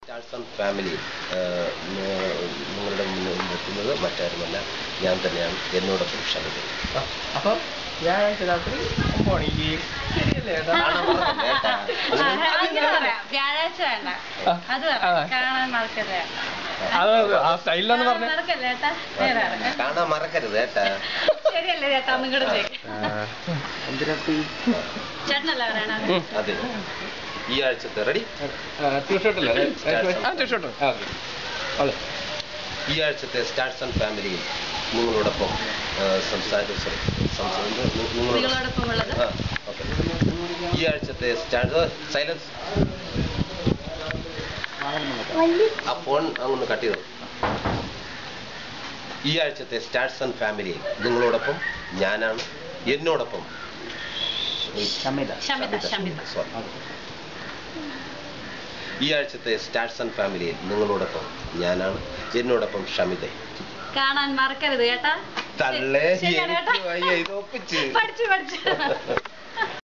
Stars and family നിങ്ങളുടെ മുന്നിൽ നിൽക്കുന്നത് മറ്റാരുമല്ല ഞാൻ തന്നെയാണ് എന്നോടൊപ്പം ക്ഷമിത അപ്പൊ വ്യാഴാഴ്ച രാത്രി ഒമ്പണിക്ക് ശരിയല്ലേ ഏട്ടാ? അങ്ങനെ പറയാം വ്യാഴാഴ്ച വേണ്ട ആ, അത് ആ. പറയാം കാണാൻ മറക്കല്ലേ അത് ആ സ്റ്റൈലിലൊന്ന് പറഞ്ഞേ മറക്കല്ലേ ചേട്ടാ നേരെ ഇറങ്ങ്. കാണാൻ മറക്കരുത് ഏട്ടാ ശരിയല്ലേ ചേട്ടാ ഒന്നും കൂടെ ചെയ്യ്. ചേട്ടനല്ലേ പറയണത് ഉം. അതെ ഈ ആഴ്ചത്തെ റെഡി ടീഷർട്ട് അല്ലേ ആ ടീഷർട്ട് ആ ഓക്കെ അതെ ഈ ആഴ്ചത്തെ സ്റ്റാർസ് ആൻഡ് ഫാമിലിയിൽ നിങ്ങളോടൊപ്പം ആ, സംസാരിച്ച സംസാരിച്ച നിങ്ങളോട് നിങ്ങളോടൊപ്പം ഉള്ളത് ആ ഓക്കെ ഈ ആഴ്ചത്തെ സ്റ്റാർട്ട് സൈലൻസ് ആ ഫോൺ അങ്ങൊന്ന് കട്ട് ചെയ്തു ഈ ആഴ്ചത്തെ സ്റ്റാർസ് ആൻഡ് ഫാമിലിയിൽ നിങ്ങളോടൊപ്പം ഞാനാണ് എന്നോടൊപ്പം ശമിത ശമിത Sorry. ഈ ആഴ്ചത്തെ സ്റ്റാർസ് ആൻഡ് ഫാമിലിയിൽ നിങ്ങളോടൊപ്പം ഞാനാണ് എന്നോടൊപ്പം ഷമിത കാണാൻ മറക്കരുത് കേട്ടാ തള്ളേ ശരിയാണ് കേട്ടാ. എനിക്ക് വയ്യ, ഇത് ഒപ്പിച്ച് പഠിച്ചു പഠിച്ചു